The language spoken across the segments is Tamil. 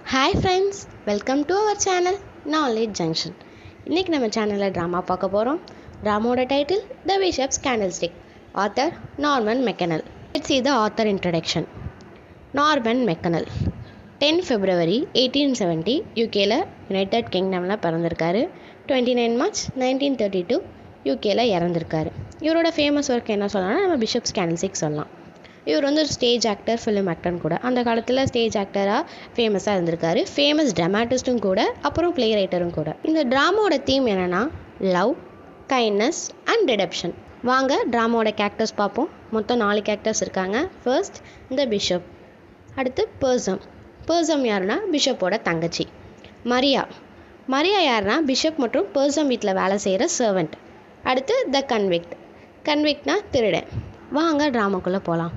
hi friends welcome to our channel knowledge junction இன்றைக்கி நம்ம சேனலில் ட்ராமா பார்க்க போகிறோம் ட்ராமாவோட title the bishop's candlestick author Norman McKinnel it's இது author introduction Norman McKinnel ten February eighteen seventy யூகேல யுனைடெட் கிங்டமில் பிறந்திருக்காரு twenty nine March nineteen thirty two யூகேல இறந்துருக்காரு இவரோட ஃபேமஸ் ஒர்க் என்ன சொல்லலாம்னா நம்ம பிஷப்ஸ் கேண்டில் ஸ்டிக் சொல்லலாம் இவர் வந்து ஒரு ஸ்டேஜ் ஆக்டர் ஃபிலிம் ஆக்டர்னு கூட அந்த காலத்தில் ஸ்டேஜ் ஆக்டராக ஃபேமஸாக இருந்திருக்காரு ஃபேமஸ் ட்ராமாட்டிஸ்ட்டும் கூட அப்புறம் ப்ளே ரைட்டரும் கூட இந்த ட்ராமாவோட தீம் என்னென்னா லவ் கைண்ட்னஸ் அண்ட் ரிடப்ஷன் வாங்க ட்ராமாவோட கேரக்டர்ஸ் பார்ப்போம் மொத்தம் நாலு கேரக்டர்ஸ் இருக்காங்க ஃபர்ஸ்ட் இந்த பிஷப் அடுத்து பர்சம் பர்சம் யாருன்னா பிஷப்போட தங்கச்சி மரியா மரியா யாருன்னா பிஷப் மற்றும் பர்சம் வீட்டில் வேலை செய்கிற சர்வெண்ட் அடுத்து த கன்விக்ட் கன்விக்ட்னா திருடன் வாங்க ட்ராமாக்குள்ளே போகலாம்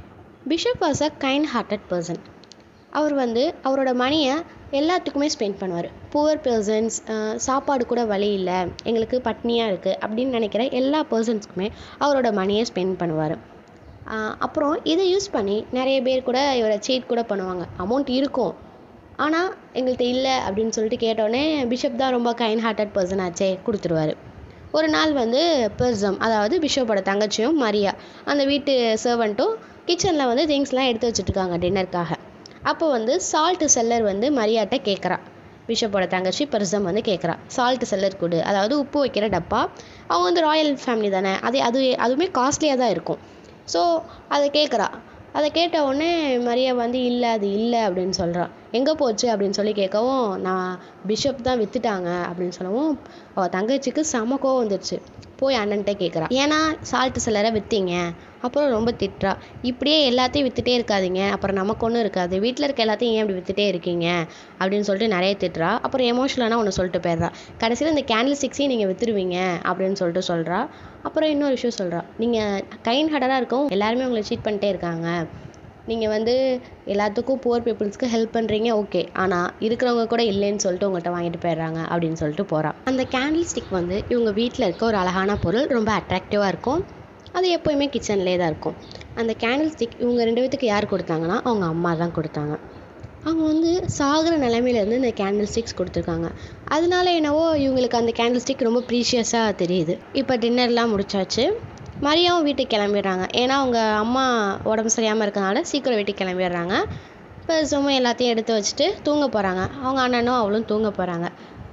bishop was a kind hearted person அவர் வந்து அவரோட மணியை எல்லாத்துக்குமே ஸ்பெண்ட் பண்ணுவார் புவர் பர்சன்ஸ் சாப்பாடு கூட வழி இல்லை எங்களுக்கு பட்னியாக இருக்குது அப்படின்னு நினைக்கிற எல்லா பர்சன்ஸ்க்குமே அவரோட மணியை ஸ்பெண்ட் பண்ணுவார் அப்புறம் இதை யூஸ் பண்ணி நிறைய பேர் கூட இவரை சீட் கூட பண்ணுவாங்க அமௌண்ட் இருக்கும் ஆனால் எங்கள்கிட்ட இல்லை அப்படின்னு சொல்லிட்டு கேட்டோடனே பிஷப் தான் ரொம்ப கைண்ட் ஹார்ட்டட் பர்சன் ஆச்சே கொடுத்துருவாரு ஒரு நாள் வந்து பெர்சம் அதாவது பிஷப்போட தங்கச்சியும் மரியா அந்த வீட்டு சர்வெண்ட்டும் கிச்சனில் வந்து திங்ஸ்லாம் எடுத்து வச்சுட்ருக்காங்க டின்னருக்காக அப்போ வந்து சால்ட்டு செல்லர் வந்து மரியாட்ட கேட்குறா பிஷப்போட தங்கச்சி பெர்சம் வந்து கேட்குறா சால்ட்டு செல்லர் கொடு அதாவது உப்பு வைக்கிற டப்பா அவங்க வந்து ராயல் ஃபேமிலி தானே அது அது அதுவுமே காஸ்ட்லியாக தான் இருக்கும் ஸோ அதை கேட்குறா அதை கேட்ட உடனே மரியா வந்து இல்லை அது இல்லை அப்படின்னு சொல்கிறான் எங்கே போச்சு அப்படின்னு சொல்லி கேட்கவும் நான் பிஷப் தான் விற்றுட்டாங்க அப்படின்னு சொல்லவும் அவள் தங்கச்சிக்கு செம கோவம் வந்துடுச்சு போய் அண்ணன்ட்ட கேட்குறா ஏன்னா சால்ட்டு சிலரை விற்றீங்க அப்புறம் ரொம்ப திட்டுறா இப்படியே எல்லாத்தையும் விற்றுட்டே இருக்காதீங்க அப்புறம் நமக்கு ஒன்றும் இருக்காது வீட்டில் இருக்க எல்லாத்தையும் ஏன் இப்படி விற்றுட்டே இருக்கீங்க அப்படின்னு சொல்லிட்டு நிறைய திட்டுறா அப்புறம் எமோஷனலான ஒன்று சொல்லிட்டு போயிடுறா கடைசியில் இந்த கேண்டில் ஸ்டிக்ஸையும் நீங்கள் விற்றுருவீங்க அப்படின்னு சொல்லிட்டு சொல்கிறா அப்புறம் இன்னொரு விஷயம் சொல்கிறா நீங்கள் கைண்ட் ஹார்டராக இருக்கவும் எல்லாருமே உங்களை சீட் பண்ணிட்டே இருக்காங்க நீங்கள் வந்து எல்லாத்துக்கும் புவர் பீப்புள்ஸ்க்கு ஹெல்ப் பண்ணுறீங்க ஓகே ஆனால் இருக்கிறவங்க கூட இல்லைன்னு சொல்லிட்டு உங்கள்கிட்ட வாங்கிட்டு போயிடுறாங்க அப்படின்னு சொல்லிட்டு போகிறா அந்த கேண்டில் ஸ்டிக் வந்து இவங்க வீட்டில் இருக்க ஒரு அழகான பொருள் ரொம்ப அட்ராக்டிவாக இருக்கும் அது எப்போயுமே கிச்சன்லேயே தான் இருக்கும் அந்த கேண்டில் ஸ்டிக் இவங்க ரெண்டு பேத்துக்கு யார் கொடுத்தாங்கன்னா அவங்க அம்மா தான் கொடுத்தாங்க அவங்க வந்து சாகிற நிலமையிலேருந்து இந்த கேண்டில் ஸ்டிக்ஸ் கொடுத்துருக்காங்க அதனால என்னவோ இவங்களுக்கு அந்த கேண்டில் ஸ்டிக் ரொம்ப ப்ரீஷியஸாக தெரியுது இப்போ டின்னர்லாம் முடிச்சாச்சு மரியாவும் வீட்டுக்கு கிளம்பிடுறாங்க ஏன்னா அவங்க அம்மா உடம்பு சரியாமல் இருக்கனால சீக்கிரம் வீட்டுக்கு கிளம்பிடுறாங்க இப்போ சும்மா எல்லாத்தையும் எடுத்து வச்சுட்டு தூங்க போகிறாங்க அவங்க அண்ணனும் அவளும் தூங்க போகிறாங்க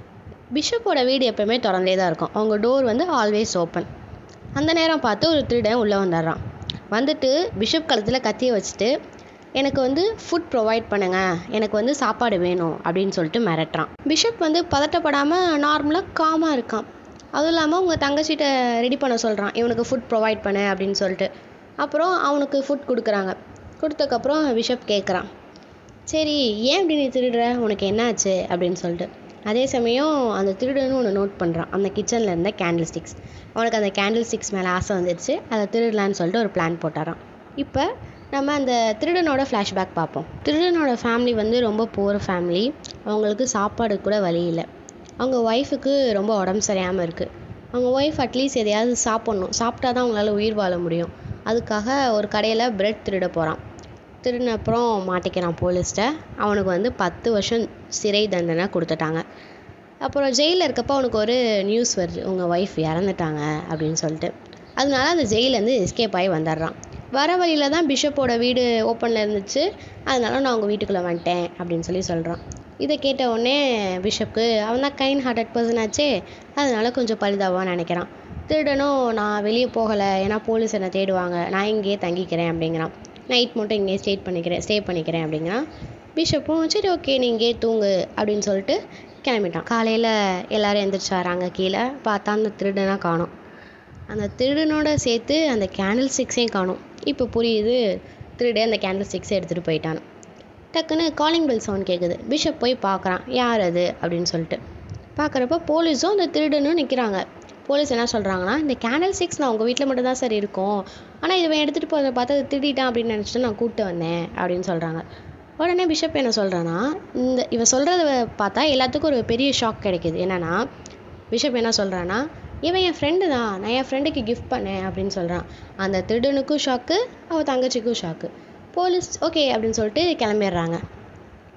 பிஷப்போட வீடு எப்போயுமே திறந்தே தான் இருக்கும் அவங்க டோர் வந்து ஆல்வேஸ் ஓப்பன் அந்த நேரம் பார்த்து ஒரு திருடன் உள்ளே வந்துடுறான் வந்துட்டு பிஷப் கழுத்தில் கத்தியை வச்சுட்டு எனக்கு வந்து ஃபுட் ப்ரொவைட் பண்ணுங்க எனக்கு வந்து சாப்பாடு வேணும் அப்படின்னு சொல்லிட்டு மிரட்டுறான் பிஷப் வந்து பதட்டப்படாமல் நார்மலாக காமாக இருக்கான் அதுவும் இல்லாமல் உங்கள் தங்கச்சிட்ட ரெடி பண்ண சொல்கிறான் இவனுக்கு ஃபுட் ப்ரொவைட் பண்ணு அப்படின்னு சொல்லிட்டு அப்புறம் அவனுக்கு ஃபுட் கொடுக்குறாங்க கொடுத்தக்கப்புறம் பிஷப் கேட்குறான் சரி ஏன் இப்படி நீ திருடுற உனக்கு என்னாச்சு அப்படின்னு சொல்லிட்டு அதே சமயம் அந்த திருடனும் ஒன்று நோட் பண்ணுறான் அந்த கிச்சனில் இருந்த கேண்டில் ஸ்டிக்ஸ் அவனுக்கு அந்த கேண்டில் ஸ்டிக்ஸ் மேலே ஆசை வந்துடுச்சு அதை திருடலான்னு சொல்லிட்டு ஒரு பிளான் போட்டாரான் இப்போ நம்ம அந்த திருடனோட ஃப்ளாஷ்பேக் பார்ப்போம் திருடனோட ஃபேமிலி வந்து ரொம்ப புவர் ஃபேமிலி அவங்களுக்கு சாப்பாடு கூட வழி இல்லை அவங்க ஒய்ஃபுக்கு ரொம்ப உடம்பு சரியாமல் இருக்குது அவங்க ஒய்ஃப் அட்லீஸ்ட் எதையாவது சாப்பிட்ணும் சாப்பிட்டா தான் அவங்களால உயிர் வாழ முடியும் அதுக்காக ஒரு கடையில் பிரெட் திருட போகிறான் திருடின அப்புறம் மாட்டிக்கிறான் போலீஸ்கிட்ட அவனுக்கு வந்து பத்து வருஷம் சிறை தண்டனை கொடுத்துட்டாங்க அப்புறம் ஜெயிலில் இருக்கப்போ அவனுக்கு ஒரு நியூஸ் வருது உங்கள் ஒய்ஃப் இறந்துட்டாங்க அப்படின்னு சொல்லிட்டு அதனால அந்த ஜெயிலேருந்து எஸ்கேப் ஆகி வந்துடுறான் வர வழியில் தான் பிஷப்போட வீடு ஓப்பனில் இருந்துச்சு அதனால நான் உங்கள் வீட்டுக்குள்ளே வந்துட்டேன் அப்படின்னு சொல்லி சொல்கிறான் இதை கேட்ட உடனே பிஷப்க்கு அவன் தான் கைண்ட் ஹார்ட்டட் பர்சன் ஆச்சே அதனால கொஞ்சம் பரிதாபமாக நினைக்கிறான் திருடனும் நான் வெளியே போகலை ஏன்னா போலீஸ் என்னை தேடுவாங்க நான் இங்கேயே தங்கிக்கிறேன் அப்படிங்கிறான் நைட் மட்டும் இங்கேயே ஸ்டே பண்ணிக்கிறேன் ஸ்டே பண்ணிக்கிறேன் அப்படிங்கிறான் பிஷப்பும் சரி ஓகே நீ இங்கேயே தூங்கு அப்படின்னு சொல்லிட்டு கிளம்பிட்டான் காலையில் எல்லோரும் எந்திரிச்சு வராங்க கீழே பார்த்தா அந்த திருடனாக காணும் அந்த திருடனோட சேர்த்து அந்த கேண்டில் ஸ்டிக்ஸையும் காணும் இப்போ புரியுது திருடே அந்த கேண்டில் ஸ்டிக்ஸை எடுத்துகிட்டு போயிட்டான் டக்குன்னு காலிங் பெல் சவுண்ட் கேட்குது பிஷப் போய் பார்க்குறான் யார் அது அப்படின்னு சொல்லிட்டு பார்க்குறப்ப போலீஸும் அந்த திருடனும் நிற்கிறாங்க போலீஸ் என்ன சொல்கிறாங்கன்னா இந்த கேண்டில் ஸ்டிக்ஸ் நான் உங்கள் வீட்டில் மட்டும் தான் சார் இருக்கும் ஆனால் இவன் எடுத்துகிட்டு போகிறத பார்த்து அதை திருடிட்டான் அப்படின்னு நினச்சிட்டு நான் கூப்பிட்டு வந்தேன் அப்படின்னு சொல்கிறாங்க உடனே பிஷப் என்ன சொல்கிறான்னா இந்த இவன் சொல்கிறத பார்த்தா எல்லாத்துக்கும் ஒரு பெரிய ஷாக் கிடைக்கிது என்னென்னா பிஷப் என்ன சொல்கிறான்னா இவன் என் ஃப்ரெண்டு தான் நான் என் ஃப்ரெண்டுக்கு கிஃப்ட் பண்ணேன் அப்படின்னு சொல்கிறான் அந்த திருடனுக்கும் ஷாக்கு அவள் தங்கச்சிக்கும் ஷாக்கு போலீஸ் ஓகே அப்படின்னு சொல்லிட்டு கிளம்பிடுறாங்க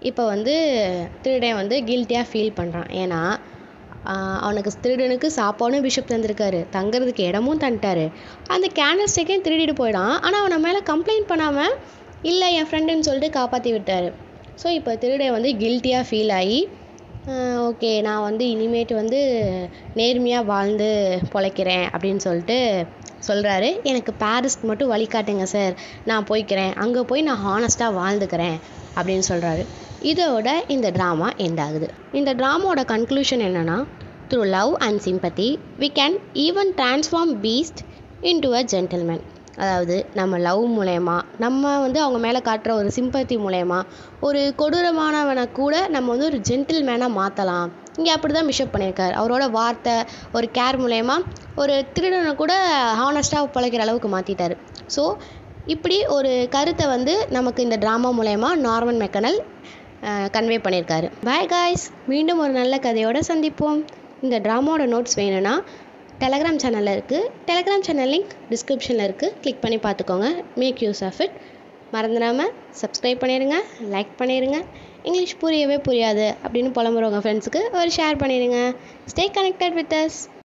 இப்போ வந்து திருடன் வந்து கில்ட்டியாக ஃபீல் பண்ணுறான் ஏன்னா ஆஹ் அவனுக்கு திருடனுக்கு சாப்பாடும் பிஷப் தந்திருக்காரு தங்குறதுக்கு இடமும் தந்துட்டாரு அந்த கேண்டில் ஸ்டிக்கையும் திருடிட்டு போயிடான் ஆனால் அவனை மேலே கம்ப்ளைண்ட் பண்ணாமல் இல்லை என் ஃப்ரெண்டுன்னு சொல்லிட்டு காப்பாற்றி விட்டாரு ஸோ இப்போ திருடன் வந்து கில்ட்டியாக ஃபீல் ஆகி ஓகே நான் வந்து இனிமேட்டு வந்து நேர்மையாக வாழ்ந்து பொழைக்கிறேன் அப்படின்னு சொல்லிட்டு சொல்கிறாரு எனக்கு பாரிஸ்க்கு மட்டும் வழிகாட்டுங்க சார் நான் போய்க்கிறேன் அங்கே போய் நான் ஹானஸ்ட்டாக வாழ்ந்துக்கிறேன் அப்படின்னு சொல்கிறாரு இதோட இந்த ட்ராமா எண்ட் ஆகுது இந்த ட்ராமாவோட கன்க்ளூஷன் என்னென்னா through love and sympathy we can even transform beast into a gentleman அதாவது நம்ம லவ் மூலயமா நம்ம வந்து அவங்க மேலே காட்டுற ஒரு சிம்பத்தி மூலயமா ஒரு கொடூரமானவனை கூட நம்ம வந்து ஒரு ஜென்டில்மேனாக மாற்றலாம் இங்கே அப்படி தான் பிஷப் பண்ணியிருக்காரு அவரோட வார்த்தை ஒரு கேர் மூலயமா ஒரு திருடனை கூட ஹானஸ்ட்டாக பிழைக்கிற அளவுக்கு மாற்றிட்டாரு ஸோ இப்படி ஒரு கருத்தை வந்து நமக்கு இந்த ட்ராமா மூலயமா நார்மன் மெக்கனல் கன்வே பண்ணியிருக்காரு பாய் காய்ஸ் மீண்டும் ஒரு நல்ல கதையோடு சந்திப்போம் இந்த ட்ராமாவோட நோட்ஸ் வேணும்னா டெலகிராம் சேனலில் இருக்குது டெலகிராம் சேனல் லிங்க் டிஸ்கிரிப்ஷனில் இருக்குது கிளிக் பண்ணி பார்த்துக்கோங்க மேக் யூஸ் ஆஃப் இட் மறந்துடாமல் சப்ஸ்கிரைப் பண்ணிடுங்க லைக் பண்ணிடுங்க இங்கிலீஷ் புரியவே புரியாது அப்படின்னு புலம்புறவங்க ஃப்ரெண்ட்ஸுக்கு ஒரு ஷேர் பண்ணிடுங்க ஸ்டே கனெக்டட் வித் அஸ்